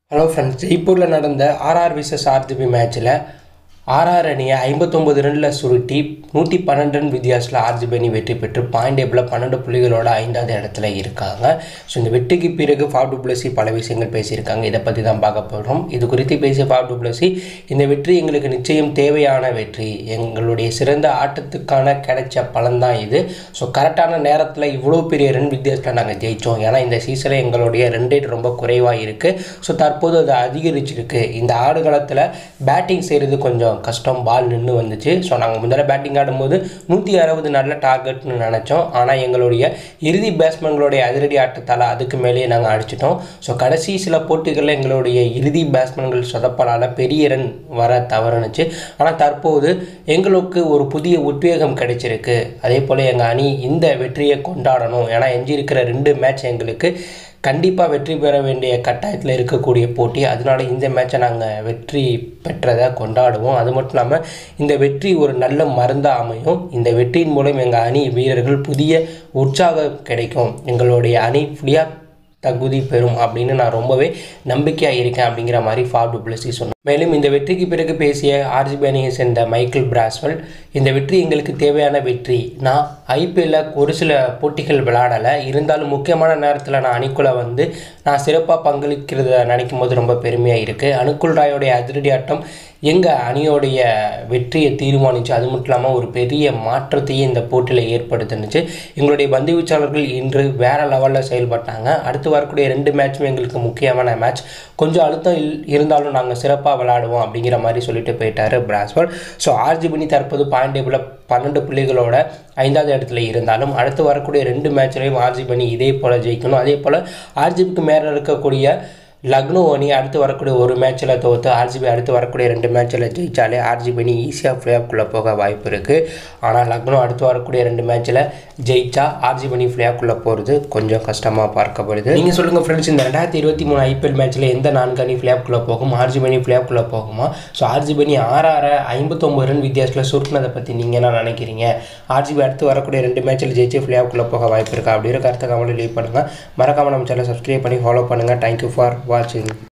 hello friends ஜெய்ப்பூரில் நடந்த RR versus RCB மேட்ச்சில் ஆர்ஆர் அணியை ஐம்பத்தொம்பது ரனில் சுருட்டி நூற்றி பன்னெண்டு ரன் வித்தியாசத்தில் ஆர்ஜிபி அணி வெற்றி பெற்று பாயிண்ட் டேபிளில் பன்னெண்டு புள்ளிகளோட ஐந்தாவது இடத்துல இருக்காங்க ஸோ இந்த வெற்றிக்கு பிறகு ஃபாப் டுப்ளசி பல விஷயங்கள் பேசியிருக்காங்க இதை பற்றி தான் பார்க்க போகிறோம் இது குறித்து பேசிய ஃபாப் டுப்ளசி இந்த வெற்றி எங்களுக்கு நிச்சயம் தேவையான வெற்றி எங்களுடைய சிறந்த ஆட்டத்துக்கான கிடைச்ச பலன் தான் இது ஸோ கரெக்டான நேரத்தில் இவ்வளோ பெரிய ரன் வித்தியாசத்தில் நாங்கள் ஜெயித்தோம் ஏன்னா இந்த சீசனில் எங்களுடைய ரன் ரேட் ரொம்ப குறைவாக இருக்குது ஸோ தற்போது அது அதிகரிச்சிருக்கு இந்த ஆடுகளத்தில் பேட்டிங் செய்கிறது கொஞ்சம் கஷ்டம் பால் நின்று வந்துச்சு ஸோ நாங்கள் முதல்ல பேட்டிங் ஆடும்போது நூற்றி அறுபது நல்ல டார்கெட்னு நினச்சோம் ஆனால் எங்களுடைய இறுதி பேட்ஸ்மேன்களுடைய அதிரடி ஆட்டத்தால் அதுக்கு மேலேயே நாங்கள் அடிச்சிட்டோம் ஸோ கடைசி சில போட்டிகளில் எங்களுடைய இறுதி பேட்ஸ்மேன்கள் சொதப்பலால் பெரிய ரன் வர தவறுனுச்சு ஆனால் தற்போது எங்களுக்கு ஒரு புதிய உத்வேகம் கிடைச்சிருக்கு அதே போல் எங்கள் அணி இந்த வெற்றியை கொண்டாடணும் ஏன்னா எஞ்சி இருக்கிற ரெண்டு மேட்ச் எங்களுக்கு கண்டிப்பாக வெற்றி பெற வேண்டிய கட்டாயத்தில் இருக்கக்கூடிய போட்டி அதனால இந்த மேட்சை நாங்கள் வெற்றி பெற்றதை கொண்டாடுவோம் அது மட்டும் இல்லாமல் இந்த வெற்றி ஒரு நல்ல மருந்தாக அமையும் இந்த வெற்றியின் மூலம் எங்கள் அணி வீரர்கள் புதிய உற்சாகம் கிடைக்கும் எங்களுடைய அணி புதியாக தகுதி பெறும் அப்படின்னு நான் ரொம்பவே நம்பிக்கையாக இருக்கேன் அப்படிங்கிற மாதிரி ஃபாப் டுப்ளசி சொன்னேன் மேலும் இந்த வெற்றிக்கு பிறகு பேசிய ஆர்ஜிபி அணியை சேர்ந்த மைக்கேல் பிராஸ்வெல் இந்த வெற்றி எங்களுக்கு தேவையான வெற்றி நான் ஐபிஎல்லில் ஒரு சில போட்டிகள் விளையாடலை இருந்தாலும் முக்கியமான நேரத்தில் நான் அணிக்குள்ளே வந்து நான் சிறப்பாக பங்களிக்கிறத நினைக்கும் போது ரொம்ப பெருமையாக இருக்குது அனுக்குல் ராயோடைய அதிரடி ஆட்டம் எங்கள் அணியோடைய வெற்றியை தீர்மானித்து அது மட்டும் இல்லாமல் ஒரு பெரிய மாற்றத்தையே இந்த போட்டியில் ஏற்படுத்துனுச்சு எங்களுடைய பந்து வீச்சாளர்கள் இன்று வேறு லெவலில் செயல்பட்டாங்க அடுத்து வரக்கூடிய ரெண்டு மேட்சுமே எங்களுக்கு முக்கியமான மேட்ச் கொஞ்சம் அழுத்தம் இல் இருந்தாலும் நாங்கள் சிறப்பாக விளையாடுவோம் அப்படிங்கிற மாதிரி சொல்லிட்டு போயிட்டார் பிராஸ்வல் ஸோ ஆர்ஜிபினி தற்போது பாயிண்ட் டேபிளில் பன்னெண்டு புள்ளிகளோட ஐந்தாவது இடத்துல இருந்தாலும் அடுத்து வரக்கூடிய ரெண்டு மேட்ச்லையும் ஆர்ஜிபி அணி இதே போல் ஜெயிக்கணும் அதே போல் ஆர்ஜிபிக்கு மேலே இருக்கக்கூடிய லக்னோ அணி அடுத்து வரக்கூடிய ஒரு மேட்ச்சில் தோற்று ஆர்ஜிபி அடுத்து வரக்கூடிய ரெண்டு மேட்ச்சில் ஜெயித்தாலே ஆர்ஜிபி அணி ஈஸியாக ஃப்ளேஆஃப்குள்ளே போக வாய்ப்பு இருக்குது ஆனால் லக்னோ அடுத்து வரக்கூடிய ரெண்டு மேட்ச்சில் ஜெயிச்சா ஆர்ஜிபி அணி ஃப்ளேஆஃப்குள்ளே போகிறது கொஞ்சம் கஷ்டமாக பார்க்கப்படுது நீங்கள் சொல்லுங்கள் ஃப்ரெண்ட்ஸ் இந்த ரெண்டாயிரத்தி இருபத்தி மூணு ஐபிஎல் மேட்ச்சில் எந்த நான்கு அணி ஃப்ளேஆஃப்குள்ளே போகும் ஆர்ஜிபி அணி ஃப்ளேஆஃப்குள்ளே போகுமா ஸோ ஆர்ஜிபி அணி ஆறார ஐம்பத்தொம்பது ரன் வித்தியாசத்தில் சுருட்டினதை பற்றி நீங்கள் என்ன நினைக்கிறீங்க ஆர்ஜிபி அடுத்து வரக்கூடிய ரெண்டு மேட்ச்சில் ஜெயிச்சு ஃப்ளேஆஃப்குள்ளே போக வாய்ப்பு இருக்கா அப்படிங்கிற கருத்தை கமெண்ட் லீவ் பண்ணுங்கள் மறக்காமல் நம்ம சேனல் சப்ஸ்கிரைப் பண்ணி ஃபாலோ பண்ணுங்கள் தேங்க்யூ ஃபார் வாட்சிங்